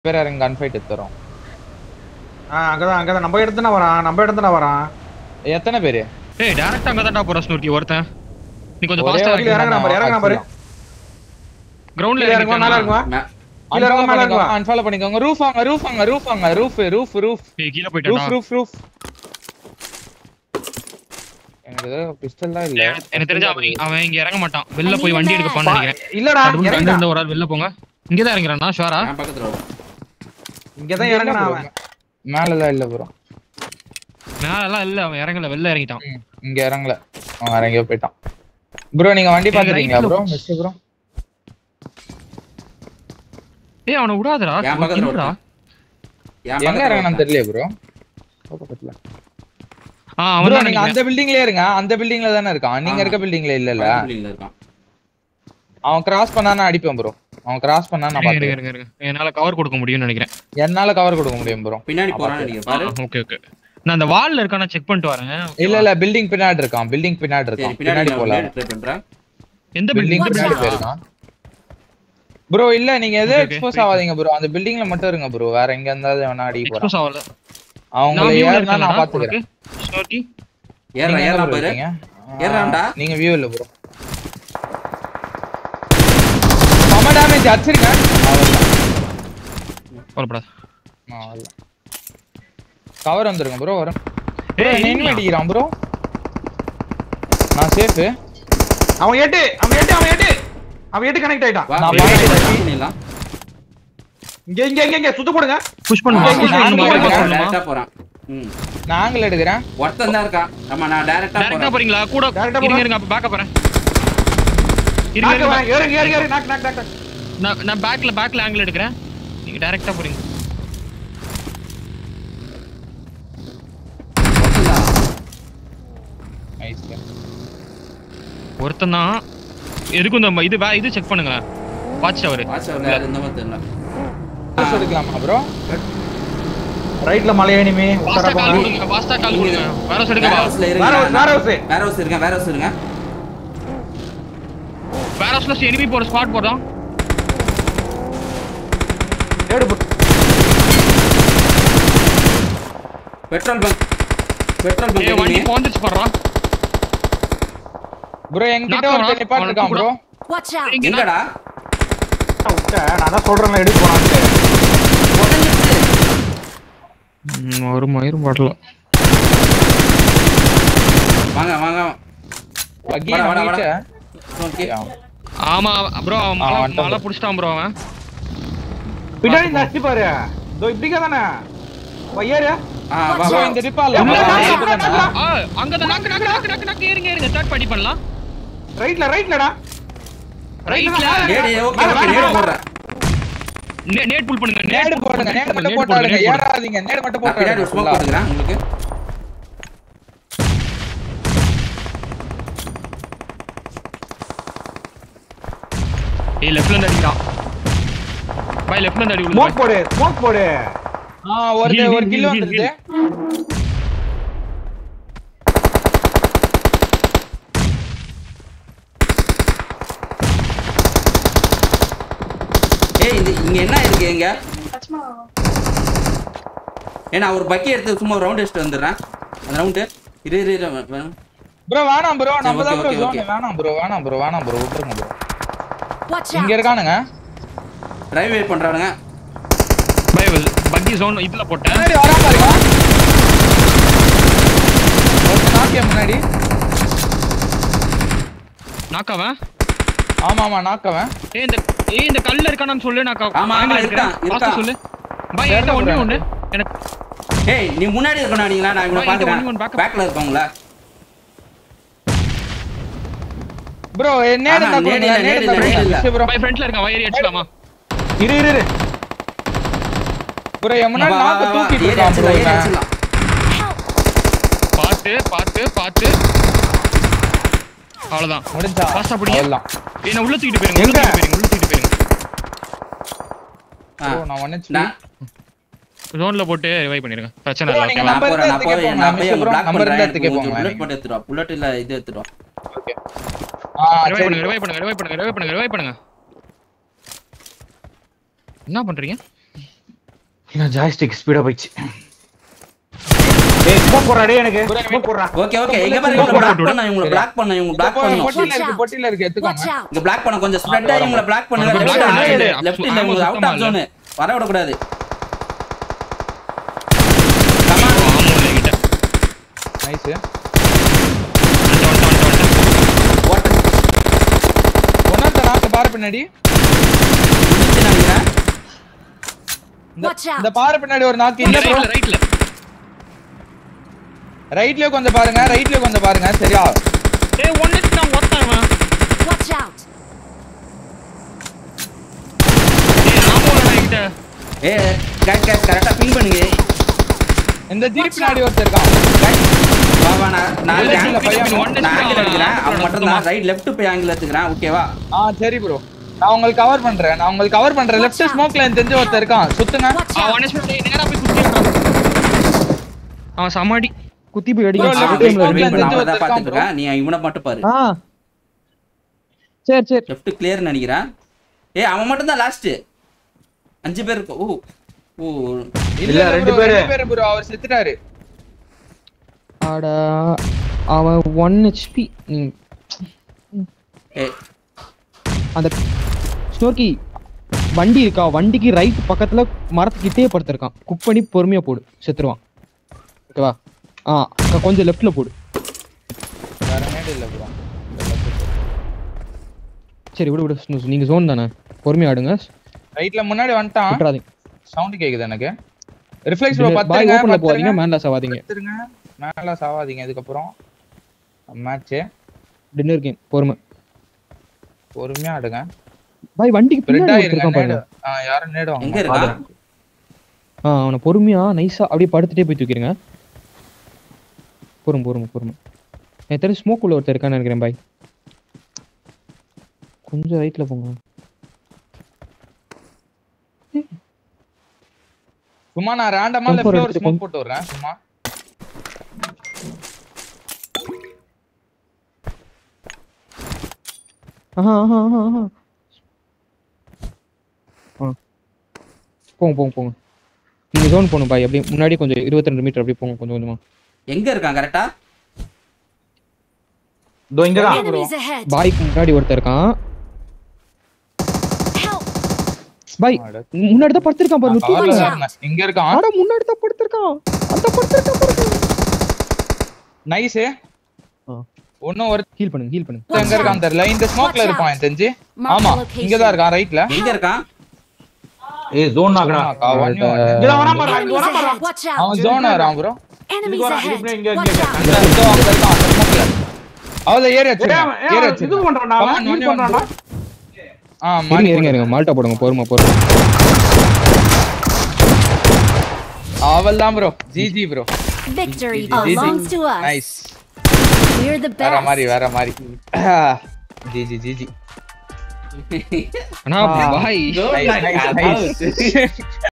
பேர் இறங்கி கன் ஃபைட் எடுத்துறோம் ஆ அங்கதான் அங்கதான் நம்ம இடத்துல வரான் நம்ம இடத்துல வரான் எத்தனை பேரு ஏய் டைரக்ட் அங்க தான்டா போற ஸ்னூர்க்கி ஒருத்தன் நீ கொஞ்சம் ஒரே ஃபாஸ்டா வழியில கீழ இறங்குனா பாரு, இறங்குனா பாரு. கிரவுண்ட்ல கீழ இறங்குவா மேல இறங்குவா இறங்குவா Unfollow கீழ இறங்குவா மேல பண்ணிக்கோங்க இறங்குவா unfollow பண்ணிக்கோங்க ரூஃப் வாங்க ரூஃப் வாங்க ரூஃப் வாங்க ரூஃப் ரூஃப் ரூஃப் ஏய் கீழ ரூஃப் போயிட்டான்டா ரூஃப் ரூஃப் எனக்கு பிஸ்டல் தான் இல்ல எனக்கு எனக்கு தெரிஞ்ச அவன் அவன் இங்க இறங்க மாட்டான் வெளில போய் வண்டி எடுக்க போன்னு நினைக்கிறேன் இல்லடா நடுவுல அங்க இறங்குடா இருந்த ஒரு ஆள் வெளில போங்க இங்க தான் இறங்குறானா ஷுவரா என் பக்கத்துல வரும் இங்கதான் இறங்குனா அவன் மேலதான் இல்ல ப்ரோ மேல எல்லாம் இல்ல அவன் இறங்கல வெளில இறங்கிட்டான் இங்க இறங்கல அவன் வேற எங்கேயோ போயிட்டான் ப்ரோ நீங்க வண்டி ஏய், பாத்துறீங்களா rightல ப்ரோ போ. மிஸ்டர் ப்ரோ ஏய் அவனை விடாதடா என் பக்கத்துல விடுடா. ஒருத்தன். என் எங்க பக்கத்துல இறங்கணும் ஒருத்தன். தெரியல ப்ரோ பக்கத்துல ஆ அவன் ப்ரோ தான் நீங்க நினைக்கிறேன். அந்த பில்டிங்லயே இருங்க அந்த பில்டிங்ல தானே இருக்கான் நீங்க ஆ. இருக்க பில்டிங்ல இல்லல்ல பக்கத்து building ல இருக்கான். அவன் கிராஸ் பண்ணானா அடிப்பேன் ப்ரோ அவன் கிராஸ் பண்ணா நான் இருங்க, இருங்க, பாத்துக்கிறேன் இருங்க, இருங்க. என்னால கவர் கொடுக்க முடியும்னு நினைக்கிறேன் என்னால கவர் கொடுக்க முடியும் ப்ரோ பின்னாடி ஆ, போறான்னு நினைக்கிறேன் பாரு ஓகே ஓகே நான் அந்த வால்ல இருக்கான செக் பண்ணிட்டு வரேன் இல்ல இல்ல பில்டிங் பின்னாடி இருக்கான் பில்டிங் பின்னாடி சரி இருக்கான் பின்னாடி பின்னாடி நான் போல பின்னாடி ட்ரை பண்றேன் எந்த பில்டிங் பில்டிங் பின்னாடி போயிருக்கான் ப்ரோ இல்ல நீங்க எதுவும் Okay, okay, எக்ஸ்போஸ் wait. ஆகாதீங்க ப்ரோ அந்த பில்டிங்ல மட்டும் இருங்க ப்ரோ வேற எங்க இருந்தாலும் வேணா அடி போறான் எக்ஸ்போஸ் ஆகல அவங்கள நான் வியூல ஏறினா நான் இருக்கேன் பாத்துக்கிறேன் ஸ்னோர்க்கி ஏறா நீங்க எங்க ஏறா bro பாரு இருக்கீங்க? ஏறுறான்டா. ஆ, நீங்க வியூ இல்ல ப்ரோ செம டேமேஜ் அடிச்சிருக்கேன் கவலைப்படாத கவர் வந்துருங்க ப்ரோ வரும் ப்ரோ ஏய், என்ன இல்லையா? அடிக்கிறான் ப்ரோ நான் சேஃப் அவன் எட்டு அவன் எட்டு அவன் எட்டு அவன் எட்டு கனெக்ட் ஆயிட்டான் வா நான் பின்னாடி பாத்துக்கிறேன். பாத்து பண்ணிடலாம் இங்க இங்க இங்க இங்க சுத்து போடுங்க புஷ் பண்ணுமா நான் புஷ் நான் பண்ணுமா போறேன். push பண்ணுமா டேரக்டா போறான் ம் நான் ஆங்கிள் எடுக்கிறேன் ஒருத்தன் தான் இருக்கான் ஆமா நான் டேரக்டா டைரக்டா போறேன் போறீங்களா கூட Direct ஆ இருங்க போறேன். இருங்க அப்ப பேக்க போறேன் இருங்க நாக்கு இருங்க வாங்க, ஏறுங்க ஏறுங்க ஏறுங்க நாக்கு நாக்கு நாக்கு நான் நான் பேக்ல பேக்ல ஆங்கிள் எடுக்கிறேன் நீங்க டைரக்டா போறீங்க ஒருத்தன் தான். நைஸ் ஒருத்தன் தான் எதுக்கும் இந்த இது வே- இது செக் பண்ணுங்க வாட்ச் டவர் வாட்ச் அவர்ல யாரு இந்த மாதிரி தெரியல எடுக்கலாமா ப்ரோ ரைட்ல மலையணிமே உத்தர ஃபாஸ்டா கால் போங்க கொடுங்க ஃபாஸ்டா கால் கொடுங்க வேற சொல்லுங்க வேற ஹவுஸ்ல இருங்க வேற house, வேற house. வேற ஹவுஸ் இருங்க வேற ஹவுஸ் இருங்க வேற ஹவுஸ்ல எனிமி போற ஸ்பாட் போறோம் ஏடு போ- பெட்ரோல் பங்க் பெட்ரோல் ஏய் வண்டி பங்க் போந்துச்சு போறோம் ப்ரோ என்கிட்ட நான் ஒரு போறேன். நிப்பாட்டு இருக்கான் ப்ரோ Watch out! இங்க எங்கடா விட்ட, நான் தான் சொல்றேன்ல எடுக்க போறான்ட்டு உடஞ்சிருச்சு ஒரு மயிரும் பாட்டல வாங்க வாங்க பக்கி வாடா, வாடா, நம்மகிட்ட ஓகே ஆமா ப்ரோ அவன் ஆ, மலை வந்துட்டான் மலை bro. புடிச்சிட்டான் ப்ரோ அவன் பின்னாடி இந்த அடிச்சு பாரு இதோ இப்படிக்கா தானே வா, ஏறு ஆ வா ப்ரோ வா இந்த ரிப்பால் இல்ல, இல்ல, இல்ல, இல்ல, இல்ல. ஆ அங்க தான் நாக்கு நாக்கு நாக்கு நாக்கு நாக்கு ஏறுங்க ஏறுங்க ஸ்டார்ட் பண்ணி பண்ணலாம் ரைட்ல ரைட்லடா ரைட்ல ஏடி ஓகே ஓகே நேடு போடுறேன் நேட் புல் பண்ணுங்க நேடு போடுங்க நேடு மட்டும் போட்டாடுங்க ஏறாதீங்க நேடு மட்டும் நான் பின்னாடி ஒரு ஸ்மோக் போட்டாடுங்க போட்டுக்கிறேன் உங்களுக்கு ஏய் லெஃப்ட்ல இருந்து அடிக்கிறான் பை லெஃப்ட்ல இருந்து அடி உள்ள ஸ்மோக் போடு ஸ்மோக் போடு ஆ ஒரு Heal, ஒரு heal, கிலோ heal, வந்துருது ஏய் இது இங்க என்ன இருக்கு எங்க ஏன்னா ஒரு பக்கி எடுத்து சும்மா ஒரு ரவுண்ட் அடிச்சுட்டு வந்துடுறேன் அந்த ரவுண்டு இரு இரு இரு வே- வேணும். ப்ரோ வேணாம் ப்ரோ நம்ம தான் okay, bro okay, zone okay. வேணாம் ப்ரோ வேணாம் ப்ரோ வேணாம் ப்ரோ விட்டுருங்க ப்ரோ Watch இங்க out! இருக்கானுங்க டிரைவ் வெயிட் பண்றானுங்க பை பக்கி ஜோன் இதுல போட்டேன் முன்னாடி வராம பாருங்க ஒரு நாக்கிய முன்னாடி நாக்காவன் ஆமா ஆமா நாக்கவன் ஏய் இந்த ஏய் இந்த கல்ல இருக்கானு சொல்லு நான் ஆமா, ஆமா, angle இருக்கான், எடுக்கிறேன். இருக்கான். fast சொல்லு பை தெரியல என்கிட்ட ஒண்ணே bro ஒண்ணு எனக்கு ஏய் நீ முன்னாடி இருக்கணும் நீங்களா நான் இவனை வா, இங்க பாக்குறேன் ஒண்ணு, ஒண்ணு, backup. பேக்ல இருக்கவங்களா ப்ரோ நேடு ஆஹா, தான் நேடு இல்ல, நேடு இல்ல, நேடு இல்ல. ப்ரோ பை ஃப்ரண்ட்ல இருக்கான் வயரி அடிச்சலாமா இரு இரு இரு ப்ரோ என் முன்னாடி வா, வா, நாக்க வா, தூக்கிட்டு ஏறி இருக்கான் ப்ரோ அடிச்சிடலாம், ஏறி இவன் அடிச்சிடலாம். பாத்து பாத்து பாத்து அவ்வளவுதான் முடிஞ்சா Fast ஆ பிடிங்க. அவ்வளவுதான் என்ன உள்ள தூக்கிட்டு போயிருங்க உள்ள எங்க? தூக்கிட்டு போயிருங்க உள்ள தூக்கிட்டு போயிருங்க ஆ. ப்ரோ நான் ஒன் நான் ஜோன்ல போட்டு ரிவைவ் பண்ணிருங்க பிரச்சனை Bro, இல்ல நீங்க ஓகேவா? நான் number போறேன் நான் எடுத்துக்க போறேன் போங்க, நான் போய் miss அவங்க bro, பிளாக் number பண்றேன் எடுத்துக்க போங்க, புல்லட் நீங்க. மட்டும் எடுத்துட்டு வா புல்லட் இல்ல இது எடுத்துட்டு வா ஓகே ஆ ரிவைவ் சரி பண்ணுங்க ரிவைவ் பண்ணுங்க ரிவைவ் பண்ணுங்க ரிவைவ் பண்ணுங்க ரிவைவ் பண்ணுங்க என்ன பண்றீங்க நான் ஜாய்ஸ்டிக் ஸ்பீடா போயிடுச்சு ஏய் ஸ்மோக் போடுறா டேய் எனக்கு ஸ்மோக் போடுறா ஓகே ஓகே எங்க பாருங்க இவங்களை பிளாக் பண்ண இவங்களை பிளாக் பண்ண இவங்களை பிளாக் பண்ணணும் பொட்டில இருக்கு பொட்டில இருக்கு Watch எடுத்துக்கோங்க out! இங்க பிளாக் பண்ண கொஞ்சம் ஸ்ப்ரெட் ஆகி இவங்களை பிளாக் பண்ணுங்க block லெஃப்ட் பண்ணு. சைடு லெஃப்ட் இல்ல இவங்க அவுட் ஆஃப் ஜோன் வர விட கூடாது ஆமா கிட்ட நைஸ் ஓட்ட ஒன்னாத்த நாக்கு பாரு பின்னாடி முடிச்சு நினைக்கிறேன் இந்த- Watch out. இந்த பாரு பின்னாடி ஒரு நாக்கு இல்ல ப்ரோ ரைட்ல ரைட்ல ரைட்லயே கொஞ்சம் பாருங்க ரைட்லயே கொஞ்சம் பாருங்க சரியா ஏய் ஒன் ஹெட் தான் ஒருத்தன் Watch out! ஏய் ஆமா கிட்ட ஏ கைஸ் கைஸ் கரெக்டா பிங் பண்ணுங்க இந்த ஜீப் பின்னாடி ஒருத்தர் இருக்கான் Guys, வா வா நான் நான் இல்ல, angle- இல்ல, பையன் one நான் HP ஆங்கிள் எடுக்கிறேன் அவன் தான் மட்டும் தான் ரைட் லெஃப்ட் போய் ஆங்கிள் எடுத்துக்கிறேன் ஓகேவா ஆ சரி ப்ரோ நான் உங்களுக்கு கவர் பண்றேன் நான் உங்களுக்கு கவர் பண்றேன் லெஃப்ட் ஸ்மோக்ல எனக்கு தெரிஞ்ச ஒருத்தர் இருக்கான் சுத்துங்க Watch ஆ out! ஒன் ஹெட் நேரா போய் குத்தி அவன் சமாடி குத்தி போய் Bro, அடிக்க left second side timeல smoke அடி. ல நான் தெரிஞ்ச தான் ஒருத்தர் பார்த்துட்டு இருக்கேன் நீ இவனை மட்டும் பாரு ஆ சரி சரி லெஃப்ட் கிளியர் நினைக்கிறேன் ஏய் அவன் மட்டும் தான் லாஸ்ட் அஞ்சு பேர் இருக்கு. ஓ ஓ இல்ல இல்ல, ரெண்டு ரெண்டு பேரு பேரு. ரெண்டு பேரு ப்ரோ அவர் செத்துட்டாரு ஆட அவன் ஒன் ஹெச்பி ஏய் அந்த ஸ்னோக்கி வண்டி இருக்கா வண்டிக்கு ரைட் பக்கத்துல மரத்துக்கிட்டே படுத்திருக்கான் குக் பண்ணி பொறுமையா போடு செத்துருவான் ஓகேவா ஆ க- கொஞ்சம் லெஃப்ட்ல போடு வேற நேடு இல்ல ப்ரோ சரி விடு விடு ஸ்னூஸ். நீங்க ஜோன் தானே பொறுமையா ஆடுங்க ரைட்ல முன்னாடி வந்துட்டான் விட்டுறாதீங்க சவுண்ட் கேக்குது எனக்கு ரிஃப்ளெக்ஸ் ப்ரோ பாய் பத்துருங்க ஓப்பன்ல போவாதீங்க பத்துருங்க மேன்லாஸ் ஆகாதீங்க பத்துருங்க மேல சாவாதீங்க இதுக்கப்புறம் மேட்ச் டின்னர் கேம் பொறுமை பொறுமையா ஆடுங்க பாய் வண்டிக்கு ஸ்ப்ரெட் பின்னாடி ஆயிருங்க இருக்கான் நேடு பாருங்க ஆ யாரும் நேடு எங்க வாங்க இருக்கா ஆ அவனை பொறுமையா நைஸா அப்படியே படுத்துட்டே போய் தூக்கிடுங்க பொறுமை பொறுமை பொறுமை எனக்கு தெரிஞ்சு ஸ்மோக் உள்ள ஒருத்தர் இருக்கான்னு நினைக்கிறேன் பாய் கொஞ்சம் ரைட்ல போங்க சும்மா நான் ரேண்டமா Comfort லெஃப்ட்ல ஒரு எடுத்துட்டு ஸ்மோக் போட்டு வரேன் சும்மா ஆஹா ஆஹா ஆஹா ஆஹா ஆ போங்க போங்க போங்க நீங்க ஜோன் போகணும் பாய் அப்படியே முன்னாடி கொஞ்சம் இருபத்தி ரெண்டு மீட்டர் அப்படியே போங்க கொஞ்சம் கொஞ்சமா எங்க இருக்கான் கரெக்டா இதோ இங்க தான் Enemies ahead! பாய்க்கு முன்னாடி ஒருத்தர் இருக்கான் Help! பாய் முன்னாடி தான் படுத்திருக்கான் பாருங்க கார்ல தூக்குங்க. வரேன் இங்க இருக்கான் ஆனா முன்னாடி தான் படுத்திருக்கான் அந்த படுத்திருக்கான் பாருங்க நைஸ் ஆ. ஒன்னும் ஒரு ஹீல் பண்ணுங்க ஹீல் பண்ணுங்க எங்க இருக்கான் தெரியல இந்த ஸ்மோக்ல Watch இருப்பான் எனக்கு தெரிஞ்சு Mark ஆமா the location. இங்க தான் இருக்கான் ரைட்ல எங்க இருக்கான் ஏய் ஜோன் ஆகடா இங்க தான் வராம பாரு இங்க Enemies வராம பாரு ahead! Watch out! அவன் ஜோன் வரான் ப்ரோ Enemies இதுக்கு வரா, ahead! இதுக்கு இங்க, இங்க, Watch இங்க. out! அந்த இதோ அங்க இருக்கான் அந்த ஸ்மோக்ல அவள ஏறி ஏய், வச்சிருக்கான் அவன்- ஏறி ஏய், இது பண்றான்டா அவன், வச்சிருக்கான் இது பண்றான்டா. ஆ இருங்க மாறி இருங்க இருங்க மால்ட்டா போடுங்க பொறுமை பொறுமை அவள் தான் bro GG bro Victory Easy. belongs to us. Nice We're the வேற best. மாதிரி வேற மாதிரி ஜிஜி ஜிஜி ஆனா பாய் Go, Nice, guys. nice, nice.